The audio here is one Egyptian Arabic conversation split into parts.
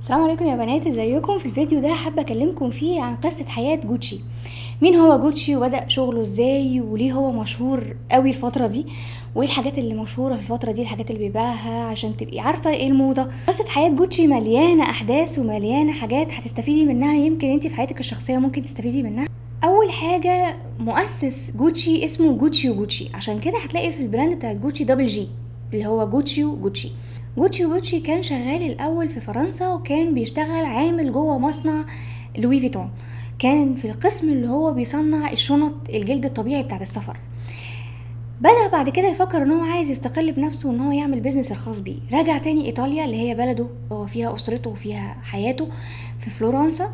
السلام عليكم يا بنات ازيكم في الفيديو ده حابه اكلمكم فيه عن قصه حياه جوتشي مين هو جوتشي وبدا شغله ازاي وليه هو مشهور قوي الفتره دي وايه الحاجات اللي مشهوره في الفتره دي الحاجات اللي بيبيعها عشان تبقي عارفه ايه الموضه قصه حياه جوتشي مليانه احداث ومليانه حاجات هتستفيدي منها يمكن انت في حياتك الشخصيه ممكن تستفيدي منها اول حاجه مؤسس جوتشي اسمه جوتشي وجوتشي عشان كده هتلاقي في البراند بتاعت جوتشي دبل جي اللي هو جوتشي وجوتشي جوتشي وجوتشي كان شغال الاول في فرنسا وكان بيشتغل عامل جوه مصنع لوي فيتون كان في القسم اللي هو بيصنع الشنط الجلد الطبيعي بتاعت السفر بدأ بعد كده يفكر ان هو عايز يستقل بنفسه وان هو يعمل بيزنس الخاص بيه رجع تاني ايطاليا اللي هي بلده هو فيها اسرته وفيها حياته في فلورنسا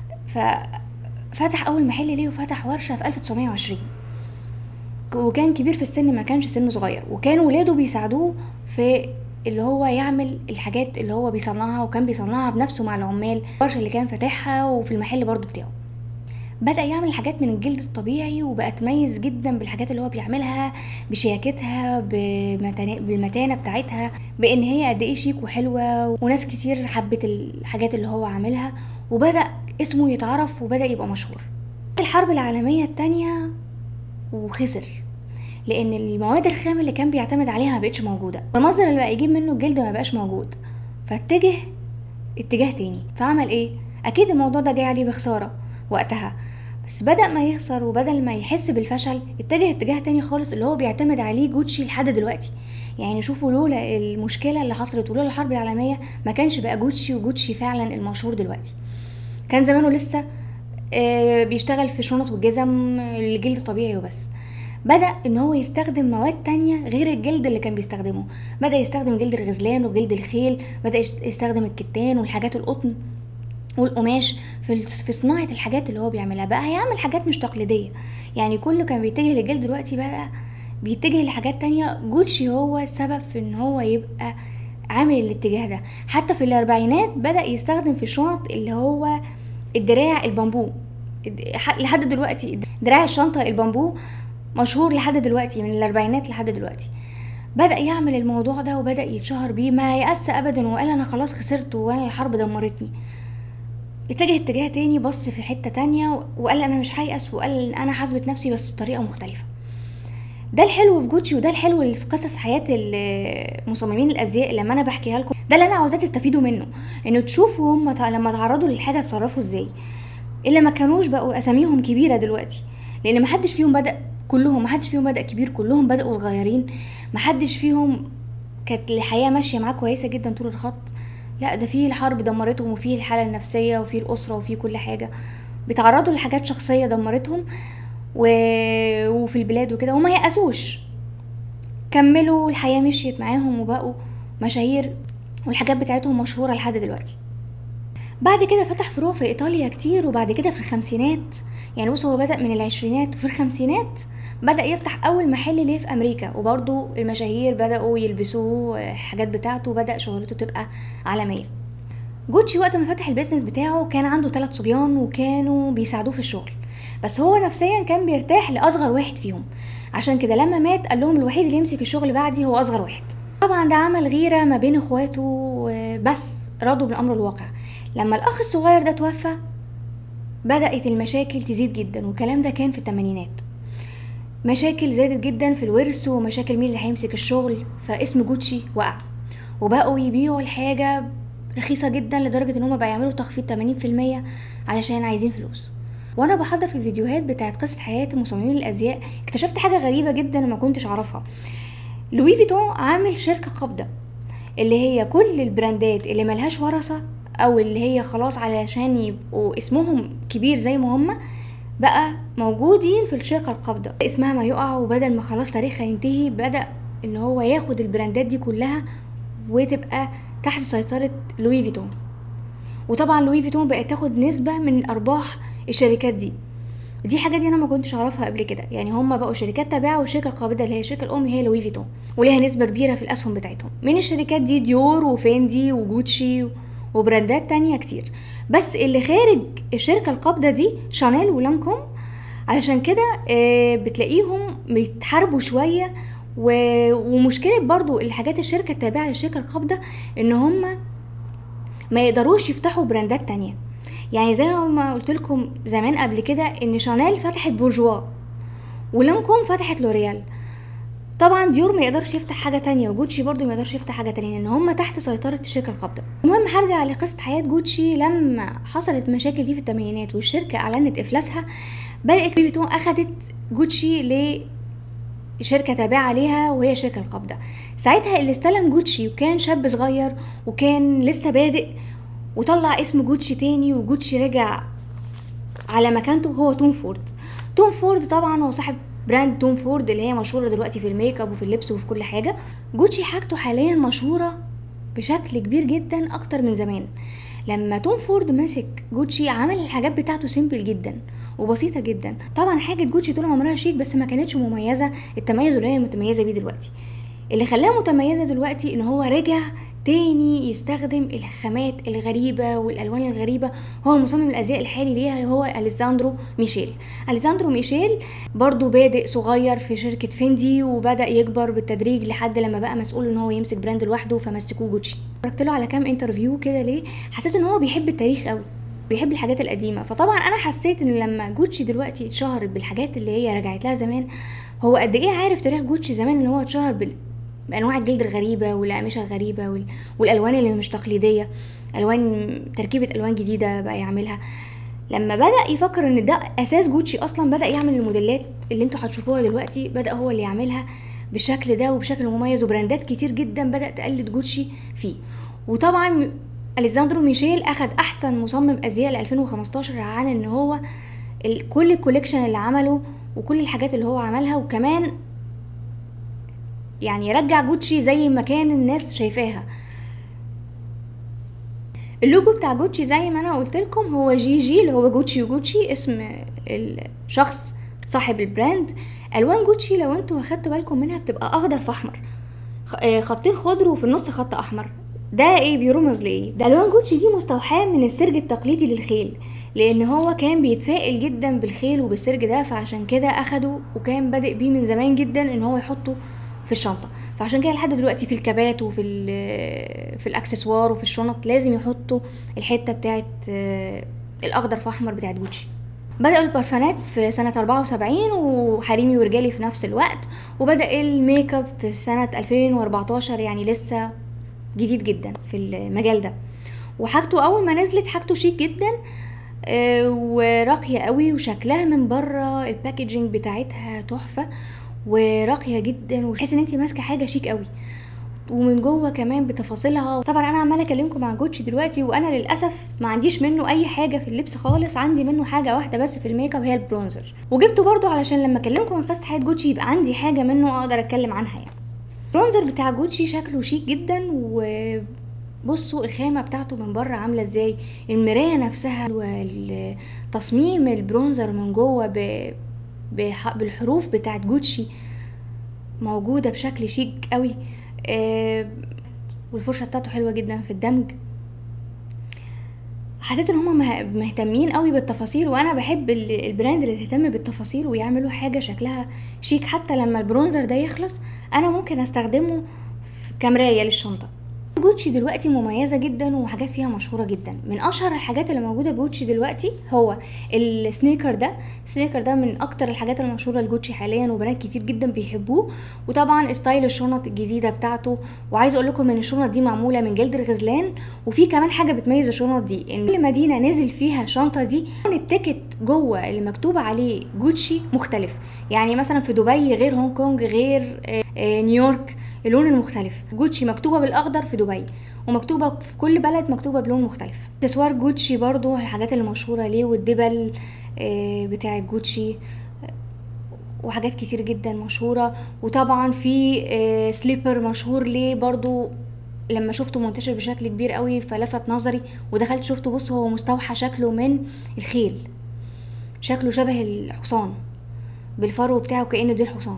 ففتح اول محل ليه وفتح ورشه في 1920 وكان كبير في السن ما كانش سنه صغير وكان ولاده بيساعدوه في اللي هو يعمل الحاجات اللي هو بيصنعها وكان بيصنعها بنفسه مع العمال الورشه اللي كان فاتحها وفي المحل برضو بتاعه بدأ يعمل حاجات من الجلد الطبيعي وبقى تميز جدا بالحاجات اللي هو بيعملها بشياكتها بالمتانة بتاعتها بان هي قد ايه شيك وحلوة وناس كتير حبت الحاجات اللي هو عاملها وبدأ اسمه يتعرف وبدأ يبقى مشهور الحرب العالمية التانية وخسر لان المواد الخام اللي كان بيعتمد عليها ما بقتش موجوده والمصدر اللي بقى يجيب منه الجلد ما بقاش موجود فاتجه اتجاه تاني فعمل ايه اكيد الموضوع ده جاي عليه بخساره وقتها بس بدأ ما يخسر وبدل ما يحس بالفشل اتجه اتجاه تاني خالص اللي هو بيعتمد عليه جوتشي لحد دلوقتي يعني شوفوا لولا المشكلة اللي حصلت ولولا الحرب العالمية ما كانش بقى جوتشي وجوتشي فعلا المشهور دلوقتي كان زمانه لسه بيشتغل في شنط والجزم الجلد طبيعي وبس بدأ ان هو يستخدم مواد تانية غير الجلد اللي كان بيستخدمه بدأ يستخدم جلد الغزلان وجلد الخيل بدأ يستخدم الكتان والحاجات القطن والقماش في في صناعة الحاجات اللي هو بيعملها بقى هيعمل حاجات مش تقليدية يعني كله كان بيتجه للجلد دلوقتي بقى بيتجه لحاجات تانية جوتشي هو السبب في ان هو يبقى عامل الاتجاه ده حتى في الاربعينات بدأ يستخدم في الشنط اللي هو الدراع البامبو لحد دلوقتي دراع الشنطة البامبو مشهور لحد دلوقتي من الاربعينات لحد دلوقتي بدأ يعمل الموضوع ده وبدأ يتشهر بيه ما يأس أبدا وقال أنا خلاص خسرت وأنا الحرب دمرتني اتجه اتجاه تاني بص في حتة تانية وقال أنا مش هيأس وقال أنا حاسبت نفسي بس بطريقة مختلفة ده الحلو في جوتشي وده الحلو اللي في قصص حياة مصممين الأزياء لما أنا بحكيها لكم ده اللي أنا عاوزاه تستفيدوا منه إنه تشوفوا هم لما تعرضوا للحاجة اتصرفوا إزاي إلا ما كانوش بقوا أساميهم كبيرة دلوقتي لأن محدش فيهم بدأ كلهم محدش فيهم بدأ كبير كلهم بدأوا صغيرين محدش فيهم كانت الحياة ماشية معاه كويسة جدا طول الخط لا ده فيه الحرب دمرتهم وفيه الحالة النفسية وفيه الأسرة وفيه كل حاجة بيتعرضوا لحاجات شخصية دمرتهم و... وفي البلاد وكده وما يأسوش كملوا الحياة مشيت معاهم وبقوا مشاهير والحاجات بتاعتهم مشهورة لحد دلوقتي بعد كده فتح فروع في إيطاليا كتير وبعد كده في الخمسينات يعني بص هو بدأ من العشرينات وفي الخمسينات بدأ يفتح أول محل ليه في أمريكا وبرضو المشاهير بدأوا يلبسوه الحاجات بتاعته بدأ شهرته تبقى عالمية جوتشي وقت ما فتح البيزنس بتاعه كان عنده ثلاث صبيان وكانوا بيساعدوه في الشغل بس هو نفسيا كان بيرتاح لأصغر واحد فيهم عشان كده لما مات قال لهم الوحيد اللي يمسك الشغل بعدي هو أصغر واحد طبعا ده عمل غيرة ما بين اخواته بس رضوا بالأمر الواقع لما الأخ الصغير ده توفى بدأت المشاكل تزيد جدا والكلام ده كان في الثمانينات مشاكل زادت جدا في الورث ومشاكل مين اللي هيمسك الشغل فاسم جوتشي وقع وبقوا يبيعوا الحاجة رخيصة جدا لدرجة ان هما بقى يعملوا تخفيض 80% علشان عايزين فلوس وانا بحضر في الفيديوهات بتاعت قصة حياة مصممين الازياء اكتشفت حاجة غريبة جدا ما كنتش اعرفها لوي فيتون عامل شركة قابضة اللي هي كل البراندات اللي ملهاش ورثة او اللي هي خلاص علشان يبقوا اسمهم كبير زي ما هما بقى موجودين في الشركة القابضة اسمها ما يقع وبدل ما خلاص تاريخها ينتهي بدأ ان هو ياخد البراندات دي كلها وتبقى تحت سيطرة لوي فيتون وطبعا لوي فيتون بقت تاخد نسبة من ارباح الشركات دي دي حاجة دي انا ما كنتش اعرفها قبل كده يعني هما بقوا شركات تابعة والشركة القابضة اللي هي الشركة الام هي لوي فيتون وليها نسبة كبيرة في الاسهم بتاعتهم من الشركات دي ديور وفيندي وجوتشي وبراندات تانية كتير بس اللي خارج الشركة القابضة دي شانيل ولانكوم علشان كده بتلاقيهم بيتحاربوا شوية ومشكلة برضو الحاجات الشركة التابعة للشركة القابضة ان هم ما يقدروش يفتحوا براندات تانية يعني زي ما قلت لكم زمان قبل كده ان شانيل فتحت بورجوا ولانكوم فتحت لوريال طبعا ديور ما يقدرش يفتح حاجه تانية وجوتشي برضو ما يقدرش يفتح حاجه تانية لان هم تحت سيطره الشركه القابضه المهم هرجع لقصه حياه جوتشي لما حصلت مشاكل دي في الثمانينات والشركه اعلنت افلاسها بدات لوي فيتون اخدت جوتشي لشركه تابعه ليها وهي شركه القابضه ساعتها اللي استلم جوتشي وكان شاب صغير وكان لسه بادئ وطلع اسم جوتشي تاني وجوتشي رجع على مكانته هو توم فورد توم فورد طبعا هو صاحب براند توم فورد اللي هي مشهوره دلوقتي في الميك اب وفي اللبس وفي كل حاجه جوتشي حاجته حاليا مشهوره بشكل كبير جدا اكتر من زمان لما توم فورد مسك جوتشي عمل الحاجات بتاعته سيمبل جدا وبسيطه جدا طبعا حاجه جوتشي طول عمرها شيك بس ما كانتش مميزه التميز اللي هي متميزه بيه دلوقتي اللي خلاها متميزه دلوقتي ان هو رجع تاني يستخدم الخامات الغريبة والألوان الغريبة هو مصمم الأزياء الحالي ليها هو أليساندرو ميشيل أليساندرو ميشيل برضو بادئ صغير في شركة فيندي وبدأ يكبر بالتدريج لحد لما بقى مسؤول ان هو يمسك براند لوحده فمسكوه جوتشي اتفرجت له على كام انترفيو كده ليه حسيت ان هو بيحب التاريخ قوي بيحب الحاجات القديمة فطبعا انا حسيت ان لما جوتشي دلوقتي اتشهرت بالحاجات اللي هي رجعت لها زمان هو قد ايه عارف تاريخ جوتشي زمان ان هو اتشهر بال بانواع الجلد الغريبه والاقمشه الغريبه وال... والالوان اللي مش تقليديه الوان تركيبه الوان جديده بقى يعملها لما بدا يفكر ان ده اساس جوتشي اصلا بدا يعمل الموديلات اللي انتوا هتشوفوها دلوقتي بدا هو اللي يعملها بالشكل ده وبشكل مميز وبراندات كتير جدا بدات تقلد جوتشي فيه وطبعا اليساندرو ميشيل اخد احسن مصمم ازياء ل 2015 عن ان هو ال... كل الكوليكشن اللي عمله وكل الحاجات اللي هو عملها وكمان يعني رجع جوتشي زي ما كان الناس شايفاها اللوجو بتاع جوتشي زي ما انا قلت لكم هو جي جي اللي هو جوتشي وجوتشي اسم الشخص صاحب البراند الوان جوتشي لو انتوا اخدتوا بالكم منها بتبقى اخضر في احمر خطين خضر وفي النص خط احمر ده ايه بيرمز لايه ده الوان جوتشي دي مستوحاه من السرج التقليدي للخيل لان هو كان بيتفائل جدا بالخيل وبالسرج ده فعشان كده اخده وكان بادئ بيه من زمان جدا ان هو يحطه في الشنطه فعشان كده لحد دلوقتي في الكبات وفي في الاكسسوار وفي الشنط لازم يحطوا الحته بتاعت الاخضر في احمر بتاعت جوتشي بدأوا البرفانات في سنة 74 وحريمي ورجالي في نفس الوقت وبدأ الميك اب في سنة 2014 يعني لسه جديد جدا في المجال ده وحاجته أول ما نزلت حاجته شيك جدا وراقية قوي وشكلها من بره الباكجينج بتاعتها تحفة وراقيه جدا وتحس ان انت ماسكه حاجه شيك قوي ومن جوه كمان بتفاصيلها طبعا انا عماله اكلمكم عن جوتشي دلوقتي وانا للاسف ما عنديش منه اي حاجه في اللبس خالص عندي منه حاجه واحده بس في الميك اب هي البرونزر وجبته برضو علشان لما اكلمكم عن قصه حياه جوتشي يبقى عندي حاجه منه اقدر اتكلم عنها يعني البرونزر بتاع جوتشي شكله شيك جدا و بصوا الخامه بتاعته من بره عامله ازاي المرايه نفسها والتصميم البرونزر من جوه ب... بالحروف بتاعت جوتشي موجوده بشكل شيك قوي آه والفرشه بتاعته حلوه جدا في الدمج حسيت ان هما مهتمين قوي بالتفاصيل وانا بحب البراند اللي تهتم بالتفاصيل ويعملوا حاجه شكلها شيك حتى لما البرونزر ده يخلص انا ممكن استخدمه كمرايه للشنطه جوتشي دلوقتي مميزه جدا وحاجات فيها مشهوره جدا من اشهر الحاجات اللي موجوده بجوتشي دلوقتي هو السنيكر ده السنيكر ده من اكتر الحاجات المشهوره لجوتشي حاليا وبنات كتير جدا بيحبوه وطبعا ستايل الشنط الجديده بتاعته وعايزه اقول لكم ان الشنط دي معموله من جلد الغزلان وفي كمان حاجه بتميز الشنط دي ان كل مدينه نزل فيها الشنطه دي التيكت جوه اللي مكتوب عليه جوتشي مختلف يعني مثلا في دبي غير هونج كونج غير نيويورك اللون المختلف جوتشي مكتوبه بالاخضر في دبي ومكتوبه في كل بلد مكتوبه بلون مختلف اكسسوار جوتشي برضو الحاجات اللي مشهوره ليه والدبل بتاع جوتشي وحاجات كتير جدا مشهورة وطبعا في سليبر مشهور ليه برضو لما شفته منتشر بشكل كبير قوي فلفت نظري ودخلت شفته بص هو مستوحى شكله من الخيل شكله شبه الحصان بالفرو بتاعه كأنه دي الحصان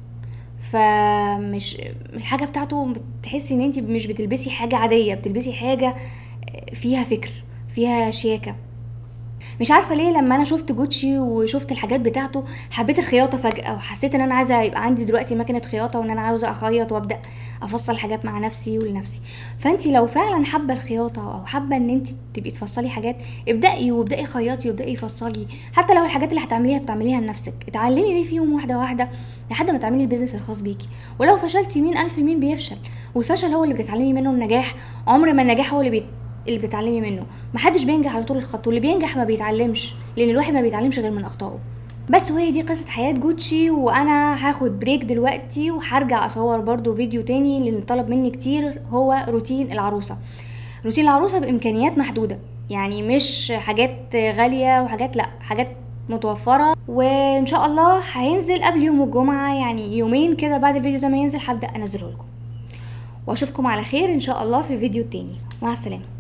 فمش الحاجه بتاعته بتحسي ان انت مش بتلبسي حاجه عاديه بتلبسي حاجه فيها فكر فيها شياكه مش عارفه ليه لما انا شفت جوتشي وشفت الحاجات بتاعته حبيت الخياطه فجاه وحسيت ان انا عايزه يبقى عندي دلوقتي مكنه خياطه وان انا عاوزه اخيط وابدا افصل حاجات مع نفسي ولنفسي فانت لو فعلا حابه الخياطه او حابه ان انت تبقي تفصلي حاجات ابدأي وابدأي خياطي وابدأي فصلي حتى لو الحاجات اللي هتعمليها بتعمليها لنفسك اتعلمي بيه فيهم واحده واحده لحد ما تعملي البيزنس الخاص بيكي ولو فشلتي مين الف مين بيفشل والفشل هو اللي بتتعلمي منه النجاح عمر ما النجاح هو اللي بيت... اللي بتتعلمي منه محدش بينجح على طول الخط واللي بينجح ما بيتعلمش لان الواحد ما بيتعلمش غير من اخطائه بس وهي دي قصة حياة جوتشي وانا هاخد بريك دلوقتي وهرجع اصور برضو فيديو تاني اللي طلب مني كتير هو روتين العروسة روتين العروسة بامكانيات محدودة يعني مش حاجات غالية وحاجات لا حاجات متوفرة وان شاء الله هينزل قبل يوم الجمعة يعني يومين كده بعد الفيديو ده ما ينزل هبدأ انزله لكم واشوفكم على خير ان شاء الله في فيديو تاني مع السلامه